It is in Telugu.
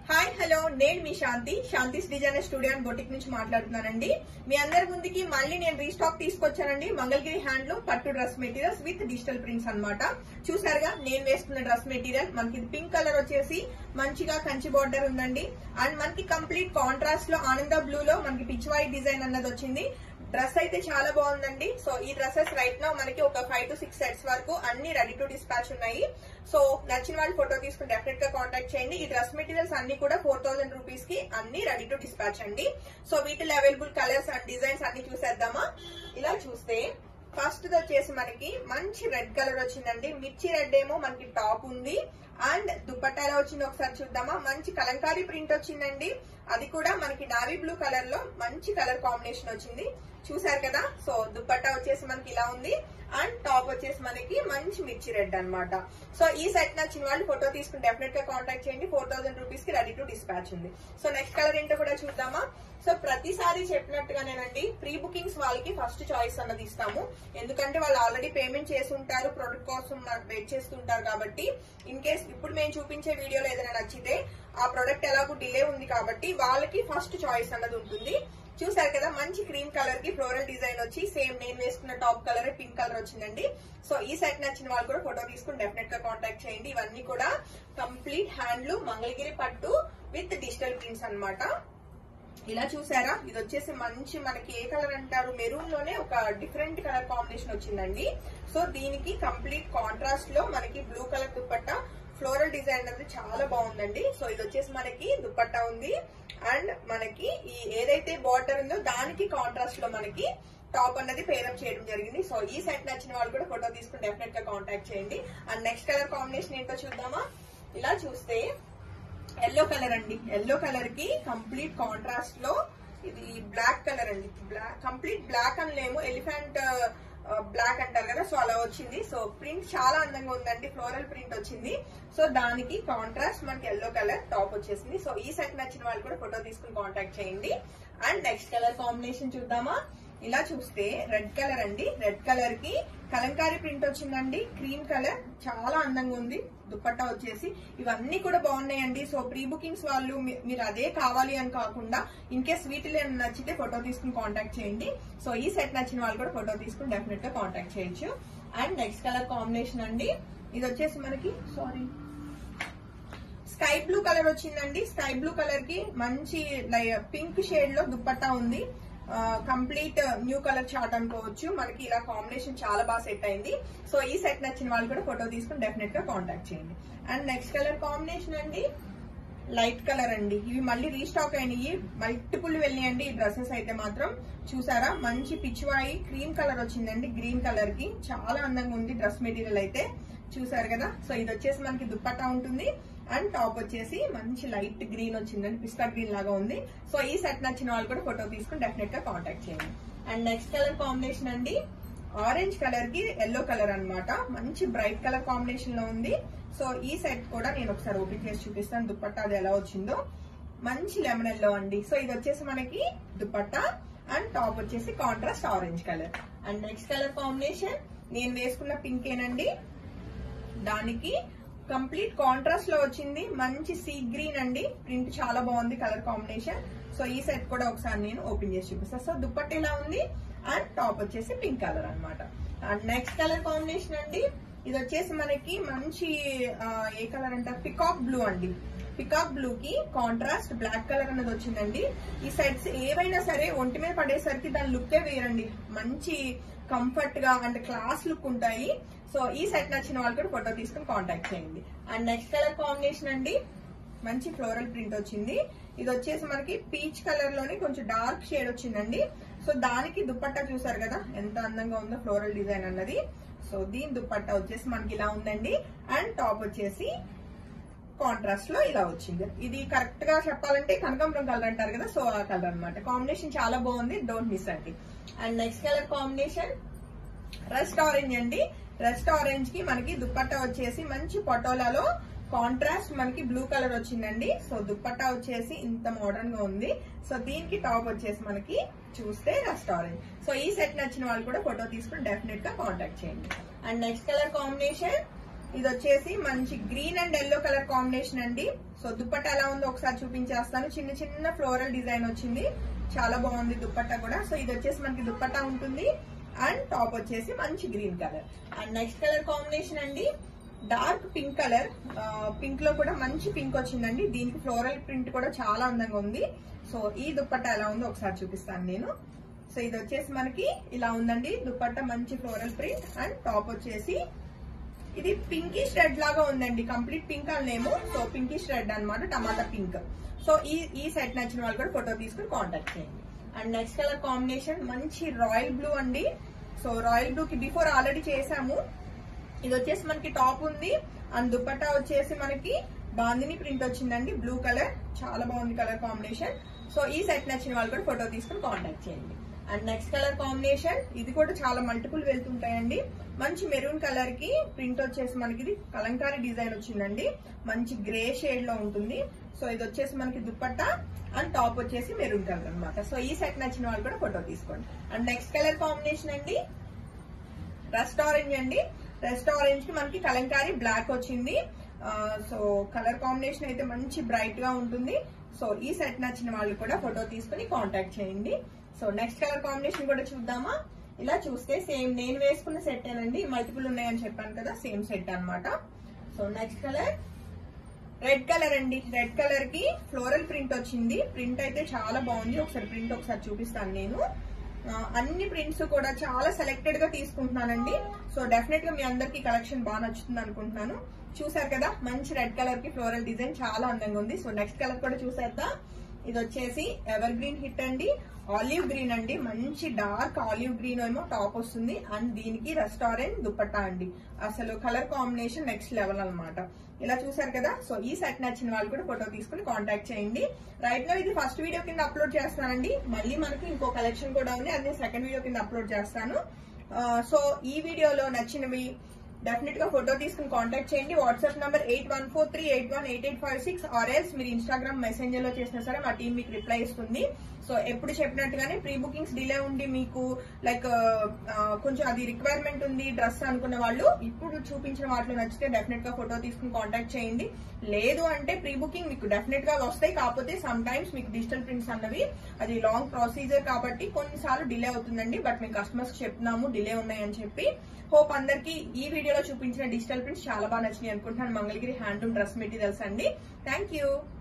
హాయ్ హలో నేను మీ Shanti Shanti's designer studio and boutique నుంచి మాట్లాడుతున్నానండి మీ అందరి ముందుకి మళ్ళీ నేను రీస్టాక్ తీసుకొచ్చానండి మంగళగిరి హ్యాండ్లూమ్ పట్టు dress materials with digital prints అన్నమాట చూసారుగా నేను వేసుకున్న డ్రెస్ మెటీరియల్ మనకి పింక్ కలర్ వచ్చేసి మంచిగా కంచి బార్డర్ ఉందండి అండ్ మనకి కంప్లీట్ కాంట్రాస్ట్ లో ఆనంద బ్లూ లో మనకి పిచ్ వైట్ డిజైన్ అన్నది వచ్చింది డ్రెస్ అయితే చాలా బాగుందండి సో ఈ డ్రెస్సెస్ రైట్ నో మనకి ఒక ఫైవ్ టు సిక్స్ సెట్స్ వరకు అన్ని రెడీ టు డిస్పాచ్ ఉన్నాయి సో నచ్చిన వాళ్ళు ఫోటో తీసుకుని డెఫినెట్ గా కాంటాక్ట్ చేయండి ఈ డ్రెస్ మెటీరియల్స్ అన్ని కూడా ఫోర్ థౌసండ్ రూపీస్ కి అన్ని రెడీ టు డిస్పాచ్ అండి సో వీటిలో అవైలబుల్ కలర్స్ అండ్ డిజైన్స్ అన్ని చూసేద్దామా ఇలా చూస్తే ఫస్ట్ వచ్చేసి మనకి మంచి రెడ్ కలర్ వచ్చిందండి మిర్చి రెడ్ ఏమో మనకి టాప్ ఉంది అండ్ దుపట్టా ఎలా వచ్చిందో ఒకసారి చూద్దామా మంచి కలంకారీ ప్రింట్ వచ్చిందండి అది కూడా మనకి నావీ బ్లూ కలర్ లో మంచి కలర్ కాంబినేషన్ వచ్చింది చూసారు కదా సో దుపట్టా వచ్చేసి మనకి ఇలా ఉంది అండ్ టాప్ వచ్చేసి మనకి మంచి మిర్చి రెడ్ అన్నమాట సో ఈ సెట్ నచ్చిన వాళ్ళు ఫోటో తీసుకుని డెఫినెట్ గా కాంటాక్ట్ చేయండి ఫోర్ థౌసండ్ రూపీస్ కి రెడీ టు డిస్పాచ్ ఉంది సో నెక్స్ట్ కలర్ ఏంటో కూడా చూద్దామా సో ప్రతిసారి చెప్పినట్టుగానేనండి ప్రీ బుకింగ్స్ వాళ్ళకి ఫస్ట్ చాయిస్ అన్నది ఇస్తాము ఎందుకంటే వాళ్ళు ఆల్రెడీ పేమెంట్ చేసి ఉంటారు ప్రొడక్ట్ కోసం వెయిట్ చేస్తుంటారు కాబట్టి ఇన్ కేస్ ఇప్పుడు మేము చూపించే వీడియోలో ఏదైనా నచ్చితే ఆ ప్రొడక్ట్ ఎలాగో డిలే ఉంది కాబట్టి వాళ్ళకి ఫస్ట్ చాయిస్ అన్నది ఉంటుంది చూసారు కదా మంచి క్రీమ్ కలర్ కి ఫ్లోరల్ డిజైన్ వచ్చి సేమ్ నేను వేసుకున్న టాప్ కలర్ పింక్ కలర్ వచ్చిందండి సో ఈ సెట్ నచ్చిన వాళ్ళు కూడా ఫోటో తీసుకుని డెఫినెట్ గా కాంటాక్ట్ చేయండి ఇవన్నీ కూడా కంప్లీట్ హ్యాండ్లూమ్ మంగళగిరి పట్టు విత్ డిజిటల్ ప్రింట్స్ అన్నమాట ఇలా చూసారా ఇది వచ్చేసి మంచి మనకి ఏ కలర్ అంటారు మెరూన్ లోనే ఒక డిఫరెంట్ కలర్ కాంబినేషన్ వచ్చిందండి సో దీనికి కంప్లీట్ కాంట్రాస్ట్ లో మనకి blue colour dupatta floral design అనేది చాలా బాగుందండి సో ఇది వచ్చేసి మనకి దుప్పట్టా ఉంది అండ్ మనకి ఈ ఏదైతే బార్డర్ ఉందో దానికి కాంట్రాస్ట్ లో మనకి టాప్ అన్నది పేరప్ చేయడం జరిగింది సో ఈ సెట్ నచ్చిన వాళ్ళు కూడా ఫోటో తీసుకుని డెఫినెట్ గా కాంటాక్ట్ చేయండి అండ్ నెక్స్ట్ కలర్ కాంబినేషన్ ఏంటో చూద్దామా ఇలా చూస్తే ఎల్లో కలర్ అండి ఎల్లో కలర్ కి కంప్లీట్ కాంట్రాస్ట్ లో ఇది బ్లాక్ కలర్ అండి బ్లాక్ కంప్లీట్ బ్లాక్ అనలేము ఎలిఫెంట్ బ్లాక్ అంటారు కదా సో అలా వచ్చింది సో ప్రింట్ చాలా అందంగా ఉందండి ఫ్లోరల్ ప్రింట్ వచ్చింది సో దానికి కాంట్రాస్ట్ మనకి ఎల్లో కలర్ టాప్ వచ్చేసింది సో ఈ సెట్ నచ్చిన వాళ్ళు కూడా ఫోటో తీసుకుని కాంటాక్ట్ చేయండి అండ్ నెక్స్ట్ కలర్ కాంబినేషన్ చూద్దామా ఇలా చూస్తే రెడ్ కలర్ అండి రెడ్ కలర్ కి కలంకారీ ప్రింట్ వచ్చిందండి క్రీమ్ కలర్ చాలా అందంగా ఉంది దుపట్టా వచ్చేసి ఇవన్నీ కూడా బాగున్నాయండి సో ప్రీ బుకింగ్స్ వాళ్ళు మీ- మీరు అదే కావాలి అని కాకుండా ఇన్ కేస్ వీటిలో ఏమైనా నచ్చితే ఫోటో తీసుకుని కాంటాక్ట్ చేయండి సో ఈ సెట్ నచ్చిన వాళ్ళు కూడా ఫోటో తీసుకుని డెఫినెట్ గా కాంటాక్ట్ చేయొచ్చు అండ్ నెక్స్ట్ కలర్ కాంబినేషన్ అండి ఇది వచ్చేసి మనకి సారీ స్కై బ్లూ కలర్ వచ్చిందండి స్కై బ్లూ కలర్ కి మంచి పింక్ షేడ్ లో దుప్పట్టా ఉంది కంప్లీట్ న్యూ కలర్ చార్ట్ అనుకోవచ్చు మనకి ఇలా కాంబినేషన్ చాలా బాగా సెట్ అయింది సో ఈ సెట్ నచ్చిన వాళ్ళు కూడా ఫోటో తీసుకుని డెఫినెట్ గా కాంటాక్ట్ చేయండి అండ్ నెక్స్ట్ కలర్ కాంబినేషన్ అండి లైట్ కలర్ అండి ఇవి మళ్ళీ రీస్టాక్ అయినాయి మల్టిపుల్ వెళ్ళినాయండి ఈ డ్రెస్సెస్ అయితే మాత్రం చూసారా మంచి పిచ్చివాయి క్రీమ్ కలర్ వచ్చిందండి గ్రీన్ కలర్ కి చాలా అందంగా ఉంది డ్రెస్ మెటీరియల్ అయితే చూసారు కదా సో ఇది వచ్చేసి మనకి దుప్పట్టా ఉంటుంది అండ్ టాప్ వచ్చేసి మంచి లైట్ గ్రీన్ వచ్చిందండి పిస్తా గ్రీన్ లాగా ఉంది సో ఈ సెట్ నచ్చిన వాళ్ళు కూడా ఫోటో తీసుకుని డెఫినెట్ గా కాంటాక్ట్ చేయండి అండ్ నెక్స్ట్ కలర్ కాంబినేషన్ అండి ఆరెంజ్ కలర్ కి ఎల్లో కలర్ అన్నమాట మంచి బ్రైట్ కలర్ కాంబినేషన్ లో ఉంది సో ఈ సెట్ కూడా నేను ఒకసారి ఓపెన్ చేసి చూపిస్తాను దుప్పట్టా అది ఎలా వచ్చిందో మంచి లెమన్ ఎల్లో అండి సో ఇది వచ్చేసి మనకి దుపట్టా అండ్ టాప్ వచ్చేసి contrast orange colour and next colour combination నేను వేసుకున్న పింక్ ఏనండి దానికి కంప్లీట్ కాంట్రాస్ట్ లో వచ్చింది మంచి సీ గ్రీన్ అండి ప్రింట్ చాలా బాగుంది కలర్ కాంబినేషన్ సో ఈ సెట్ కూడా ఒకసారి నేను ఓపెన్ చేసి చూపిస్తాను సో దుప్పట్ట ఇలా ఉంది అండ్ టాప్ వచ్చేసి పింక్ కలర్ అన్నమాట అండ్ నెక్స్ట్ కలర్ కాంబినేషన్ అండి ఇది వచ్చేసి మనకి మంచి ఆ, ఏ కలర్ అంటారు పికాక్ బ్లూ అండి పికాక్ బ్లూ కి కాంట్రాస్ట్ బ్లాక్ కలర్ అనేది వచ్చిందండి ఈ సెట్స్ ఏవైనా సరే ఒంటి మీద పడేసరికి దాని లుక్కే వేరండి మంచి కంఫర్ట్ గా అంటే క్లాస్ లుక్ ఉంటాయి సో ఈ సెట్ నచ్చిన వాళ్ళు కూడా ఫోటో తీసుకుని కాంటాక్ట్ చేయండి అండ్ నెక్స్ట్ కలర్ కాంబినేషన్ అండి మంచి ఫ్లోరల్ ప్రింట్ వచ్చింది ఇది వచ్చేసి మనకి పీచ్ కలర్ లోని కొంచెం డార్క్ షేడ్ వచ్చిందండి సో దానికి దుపట్టా చూసారు కదా ఎంత అందంగా ఉందో ఫ్లోరల్ డిజైన్ అన్నది సో దీని దుపట్టా వచ్చేసి మనకి ఇలా ఉందండి అండ్ టాప్ వచ్చేసి కాంట్రాస్ట్ లో ఇలా వచ్చింది ఇది కరెక్ట్ గా చెప్పాలంటే కనకాంబరం కలర్ అంటారు కదా సో ఆ కలర్ అన్నమాట కాంబినేషన్ చాలా బాగుంది డోంట్ మిస్ అండి and next colour combination rust orange అండి రెస్ట్ ఆరెంజ్ కి మనకి దుప్పట్టా వచ్చేసి మంచి పటోలాలో కాంట్రాస్ట్ మనకి బ్లూ కలర్ వచ్చిందండి సో దుప్పట్టా వచ్చేసి ఇంత మోడర్న్ గా ఉంది సో దీనికి టాప్ వచ్చేసి మనకి చూస్తే రెస్ట్ ఆరెంజ్ సో ఈ సెట్ నచ్చిన వాళ్ళు కూడా ఫోటో తీసుకుని డెఫినెట్ గా కాంటాక్ట్ చేయండి అండ్ నెక్స్ట్ కలర్ కాంబినేషన్ ఇది వచ్చేసి మంచి green and yellow colour combination అండి సో దుప్పట్టా ఎలా ఉందో ఒకసారి చూపించేస్తాను చిన్న చిన్న ఫ్లోరల్ డిజైన్ వచ్చింది చాలా బాగుంది దుప్పట్టా కూడా సో ఇది వచ్చేసి మనకి దుప్పట్టా ఉంటుంది అండ్ టాప్ వచ్చేసి మంచి green colour and next colour combination అండి డార్క్ పింక్ కలర్ పింక్ లో కూడా మంచి పింక్ వచ్చిందండి దీనికి ఫ్లోరల్ ప్రింట్ కూడా చాలా అందంగా ఉంది సో ఈ దుప్పట్టా ఎలా ఉందో ఒకసారి చూపిస్తాను నేను సో ఇది వచ్చేసి మనకి ఇలా ఉందండి దుప్పట్టా మంచి ఫ్లోరల్ ప్రింట్ అండ్ టాప్ వచ్చేసి ఇది పింకిష్ రెడ్ లాగా ఉందండి కంప్లీట్ పింక్ అనేమో సో పింకిష్ రెడ్ అన్నమాట టమాటా పింక్ సో ఈ ఈ సెట్ నచ్చిన వాళ్ళు కూడా ఫోటో తీసుకుని కాంటాక్ట్ చేయండి అండ్ నెక్స్ట్ కలర్ కాంబినేషన్ మంచి రాయల్ బ్లూ అండి సో రాయల్ బ్లూ కి బిఫోర్ ఆల్రెడీ చేసాము ఇది వచ్చేసి మనకి టాప్ ఉంది అండ్ దుపట్టా వచ్చేసి మనకి బాందిని ప్రింట్ వచ్చిందండి బ్లూ కలర్ చాలా బాగుంది కలర్ కాంబినేషన్ సో ఈ సెట్ నచ్చిన వాళ్ళు కూడా ఫోటో తీసుకుని కాంటాక్ట్ చేయండి అండ్ నెక్స్ట్ కలర్ కాంబినేషన్ ఇది కూడా చాలా మల్టిపుల్ వెళ్తుంటాయండి మంచి మెరూన్ కలర్ కి ప్రింట్ వచ్చేసి మనకి ఇది కలంకారీ డిజైన్ వచ్చిందండి మంచి గ్రే షేడ్ లో ఉంటుంది సో ఇది వచ్చేసి మనకి దుప్పట్టా అండ్ టాప్ వచ్చేసి మెరూన్ కలర్ అన్నమాట సో ఈ సెట్ నచ్చిన వాళ్ళు కూడా ఫోటో తీసుకోండి అండ్ నెక్స్ట్ కలర్ కాంబినేషన్ అండి రెస్ట్ ఆరెంజ్ అండి రెస్ట్ ఆరెంజ్ కి మనకి కలంకారీ బ్లాక్ వచ్చింది ఆ, సో కలర్ కాంబినేషన్ అయితే మంచి బ్రైట్ గా ఉంటుంది సో ఈ సెట్ నచ్చిన వాళ్ళు కూడా ఫోటో తీసుకుని కాంటాక్ట్ చేయండి సో నెక్స్ట్ కలర్ కాంబినేషన్ కూడా చూద్దామా ఇలా చూస్తే సేమ్ నేను వేసుకున్న సెట్ ఏనండి మల్టిపుల్ ఉన్నాయని చెప్పాను కదా సేమ్ సెట్ అన్నమాట so next colour red colour అండి రెడ్ కలర్ కి ఫ్లోరల్ ప్రింట్ వచ్చింది ప్రింట్ అయితే చాలా బాగుంది ఒకసారి ప్రింట్ ఒకసారి చూపిస్తాను నేను ఆ, అన్ని ప్రింట్స్ కూడా చాలా సెలెక్టెడ్ గా తీసుకుంటున్నానండి సో డెఫినెట్ గా మీ అందరికి కలెక్షన్ బాగా నచ్చుతుంది అనుకుంటున్నాను చూసారు కదా మంచి రెడ్ కలర్ కి ఫ్లోరల్ డిజైన్ చాలా అందంగా ఉంది సో నెక్స్ట్ కలర్ కూడా చూసేద్దాం ఇది వచ్చేసి ఎవర్ గ్రీన్ హిట్ అండి ఆలివ్ గ్రీన్ అండి మంచి డార్క్ ఆలివ్ గ్రీన్ ఏమో టాప్ వస్తుంది అండ్ దీనికి రెస్టారెంట్ దుపట్టా అండి అసలు కలర్ కాంబినేషన్ నెక్స్ట్ లెవెల్ అన్నమాట ఇలా చూసారు కదా సో ఈ సెట్ నచ్చిన వాళ్ళు కూడా ఫోటో తీసుకుని కాంటాక్ట్ చేయండి రైట్ లో ఇది ఫస్ట్ వీడియో కింద అప్లోడ్ చేస్తానండి మళ్ళీ మనకి ఇంకో కలెక్షన్ కూడా ఉంది అది సెకండ్ వీడియో కింద అప్లోడ్ చేస్తాను ఆ, సో ఈ వీడియోలో నచ్చినవి డెఫినెట్ గా ఫోటో తీసుకుని కాంటాక్ట్ చేయండి WhatsApp number eight one four three eight one eight eight five six or else మీరు ఇన్స్టాగ్రామ్ మెసెంజర్ లో చేసినా సరే మా టీం మీకు రిప్లై ఇస్తుంది సో ఎప్పుడు చెప్పినట్టుగానే ప్రీ బుకింగ్స్ డిలే ఉండి మీకు లైక్ కొంచెం అది రిక్వైర్మెంట్ ఉంది డ్రెస్ అనుకున్న వాళ్ళు ఇప్పుడు చూపించిన వాటిలో నచ్చితే డెఫినెట్ గా ఫోటో తీసుకుని కాంటాక్ట్ చేయండి లేదు అంటే ప్రీ బుకింగ్ మీకు డెఫినెట్ గా వస్తాయి కాకపోతే సమ్ టైమ్స్ మీకు డిజిటల్ ప్రింట్స్ అన్నవి అది లాంగ్ ప్రొసీజర్ కాబట్టి కొన్నిసార్లు డిలే అవుతుందండి బట్ మేము కస్టమర్స్ చెప్తున్నాము డిలే ఉన్నాయని చెప్పి హోప్ అందరికి ఈ వీడియోలో చూపించిన డిజిటల్ ప్రింట్స్ చాలా బాగా నచ్చినాయి అనుకుంటున్నాను మంగళగిరి హ్యాండ్లూమ్ డ్రెస్ మెటీరియల్స్ అండి థ్యాంక్ యూ